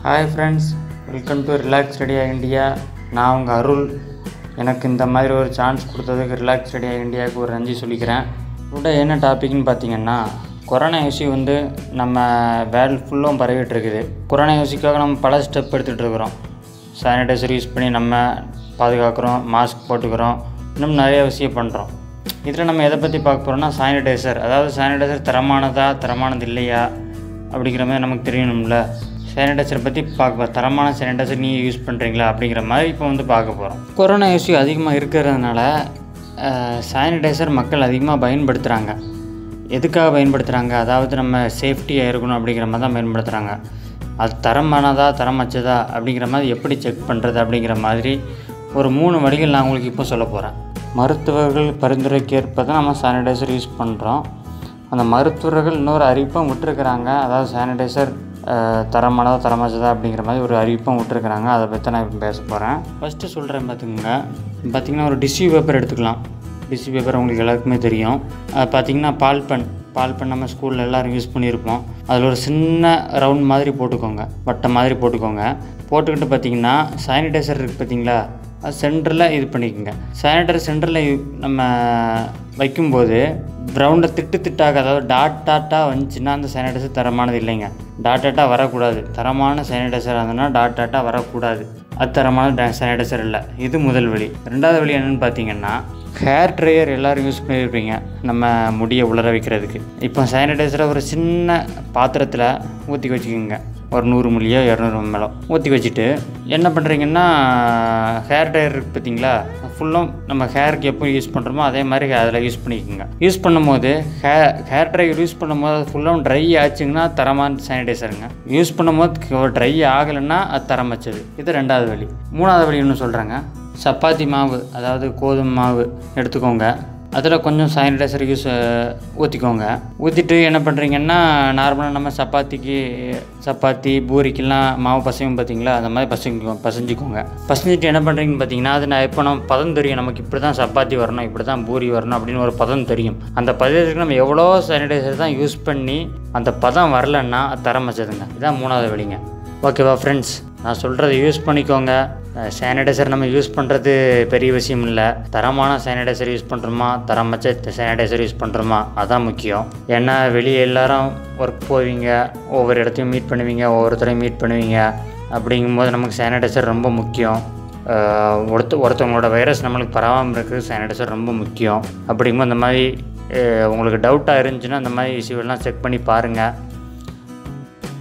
hi friends welcome to relax ரெடியா India நான் உங்கள் அருள் எனக்கு இந்த மாதிரி ஒரு சான்ஸ் கொடுத்ததுக்கு ரிலாக்ஸ் ரெடியா இந்தியாவுக்கு ஒரு நன்றி சொல்லிக்கிறேன் டுடே என்ன டாபிக்னு பார்த்தீங்கன்னா கொரோனா இஷ்யூ வந்து நம்ம வேர்ல்டு ஃபுல்லும் பரவிட்டு இருக்குது கொரோனா இஷ்யூக்காக நம்ம பல ஸ்டெப் எடுத்துகிட்டு இருக்கிறோம் சானிடைசர் யூஸ் பண்ணி நம்ம பாதுகாக்கிறோம் மாஸ்க் போட்டுக்கிறோம் இன்னும் நிறைய விஷயம் பண்ணுறோம் இதில் நம்ம எதை பற்றி பார்க்க போகிறோம்னா சானிடைசர் அதாவது சானிடைசர் தரமானதா தரமானது இல்லையா அப்படிங்கிற மாதிரி நமக்கு தெரியணும்ல சானிடைசரை பற்றி பார்க்க போகிறோம் தரமான சானிடைசர் நீங்கள் யூஸ் பண்ணுறீங்களா அப்படிங்கிற மாதிரி இப்போ வந்து பார்க்க போகிறோம் கொரோனா இஷ்யூ அதிகமாக இருக்கிறதுனால சானிடைசர் மக்கள் அதிகமாக பயன்படுத்துகிறாங்க எதுக்காக பயன்படுத்துகிறாங்க அதாவது நம்ம சேஃப்டியாக இருக்கணும் அப்படிங்கிற மாதிரி தான் பயன்படுத்துகிறாங்க அது தரமானதா தரமற்றதா அப்படிங்கிற மாதிரி எப்படி செக் பண்ணுறது அப்படிங்கிற மாதிரி ஒரு மூணு வழிகள் நான் உங்களுக்கு இப்போ சொல்ல போகிறேன் மருத்துவர்கள் பரிந்துரைக்கேற்ப தான் நம்ம சானிடைசர் யூஸ் பண்ணுறோம் அந்த மருத்துவர்கள் இன்னொரு அறிவிப்பும் விட்டுருக்குறாங்க அதாவது சானிடைசர் தரமானதா தரமாச்சதா அப்படிங்கிற மாதிரி ஒரு அறிவிப்பும் விட்டுருக்குறாங்க அதை பற்றி நான் இப்போ பேச போகிறேன் ஃபஸ்ட்டு சொல்கிறேன் பார்த்துக்கோங்க பார்த்திங்கன்னா ஒரு டிஷ்யூ பேப்பர் எடுத்துக்கலாம் டிஷ்யூ பேப்பர் உங்களுக்கு எல்லாருக்குமே தெரியும் அது பார்த்திங்கன்னா பால்பன் பால்பன் நம்ம ஸ்கூலில் எல்லோரும் யூஸ் பண்ணியிருப்போம் அதில் ஒரு சின்ன ரவுண்ட் மாதிரி போட்டுக்கோங்க வட்டம் மாதிரி போட்டுக்கோங்க போட்டுக்கிட்டு பார்த்தீங்கன்னா சானிடைசர் இருக்குது பார்த்தீங்களா அது சென்டரில் இது பண்ணிக்கோங்க சானிடைசர் சென்டரில் நம்ம வைக்கும்போது ரவுண்டை திட்டு திட்டாக அதாவது டாட் டாட்டாக வந்துச்சுன்னா அந்த சானிடைசர் தரமானது இல்லைங்க டாட் டாட்டாக வரக்கூடாது தரமான சானிடைசர் இருந்ததுன்னா டாட் டாட்டாக வரக்கூடாது அது தரமான சானிடைசர் இல்லை இது முதல் வழி ரெண்டாவது வழி என்னென்னு பார்த்தீங்கன்னா ஹேர் ட்ரையர் எல்லோரும் யூஸ் பண்ணியிருப்பீங்க நம்ம முடியை உலர வைக்கிறதுக்கு இப்போ சானிடைசரை ஒரு சின்ன பாத்திரத்தில் ஊற்றி வச்சுக்கோங்க ஒரு நூறு மில்லியோ இரநூறு மேலோ ஊற்றி வச்சுட்டு என்ன பண்ணுறீங்கன்னா ஹேர் ட்ரையர் இருக்குது பார்த்தீங்களா ஃபுல்லும் நம்ம ஹேருக்கு எப்போ யூஸ் பண்ணுறோமோ அதே மாதிரி அதில் யூஸ் பண்ணிக்கோங்க யூஸ் பண்ணும்போது ஹே ஹேர் ட்ரையர் யூஸ் பண்ணும்போது அது ஃபுல்லாக ட்ரை ஆச்சுங்கன்னா தரமான சானிடைசருங்க யூஸ் பண்ணும்போது ட்ரை ஆகலைன்னா அது தரம் வச்சது இது ரெண்டாவது வழி மூணாவது வழி ஒன்று சொல்கிறேங்க சப்பாத்தி மாவு அதாவது கோதுமை மாவு எடுத்துக்கோங்க அதில் கொஞ்சம் சானிடைசர் யூஸ் ஊற்றிக்கோங்க ஊற்றிட்டு என்ன பண்ணுறீங்கன்னா நார்மலாக நம்ம சப்பாத்திக்கு சப்பாத்தி பூரிக்கெல்லாம் மாவு பசையும் பார்த்தீங்களா அந்த மாதிரி பசங்க பசஞ்சிக்கோங்க பசஞ்சிட்டு என்ன பண்ணுறீங்கன்னு பார்த்தீங்கன்னா அது நான் எப்போ நம்ம பதம் தெரியும் நமக்கு இப்படி தான் சப்பாத்தி வரணும் இப்படி தான் பூரி வரணும் அப்படின்னு ஒரு பதம் தெரியும் அந்த பதத்துக்கு நம்ம எவ்வளோ சானிடைசர் தான் யூஸ் பண்ணி அந்த பதம் வரலன்னா அது தரம் வச்சதுங்க இதான் மூணாவது வழிங்க ஓகேவா ஃப்ரெண்ட்ஸ் நான் சொல்கிறத யூஸ் பண்ணிக்கோங்க சானிடைசர் நம்ம யூஸ் பண்ணுறது பெரிய விஷயம் இல்லை தரமான சானிடைசர் யூஸ் பண்ணுறோமா தரமச்ச சானிடைசர் யூஸ் பண்ணுறோமா அதான் முக்கியம் ஏன்னா வெளியே எல்லாரும் ஒர்க் போவீங்க ஒவ்வொரு இடத்தையும் மீட் பண்ணுவீங்க ஒவ்வொருத்தரையும் மீட் பண்ணுவீங்க அப்படிங்கும்போது நமக்கு சானிடைசர் ரொம்ப முக்கியம் ஒருத்த ஒருத்தவங்களோட வைரஸ் நம்மளுக்கு பரவாமல் இருக்கிறது சானிடைசர் ரொம்ப முக்கியம் அப்படிங்கும்போது அந்த மாதிரி உங்களுக்கு டவுட்டாக இருந்துச்சுன்னா அந்த மாதிரி இஷ்யூவெல்லாம் செக் பண்ணி பாருங்கள்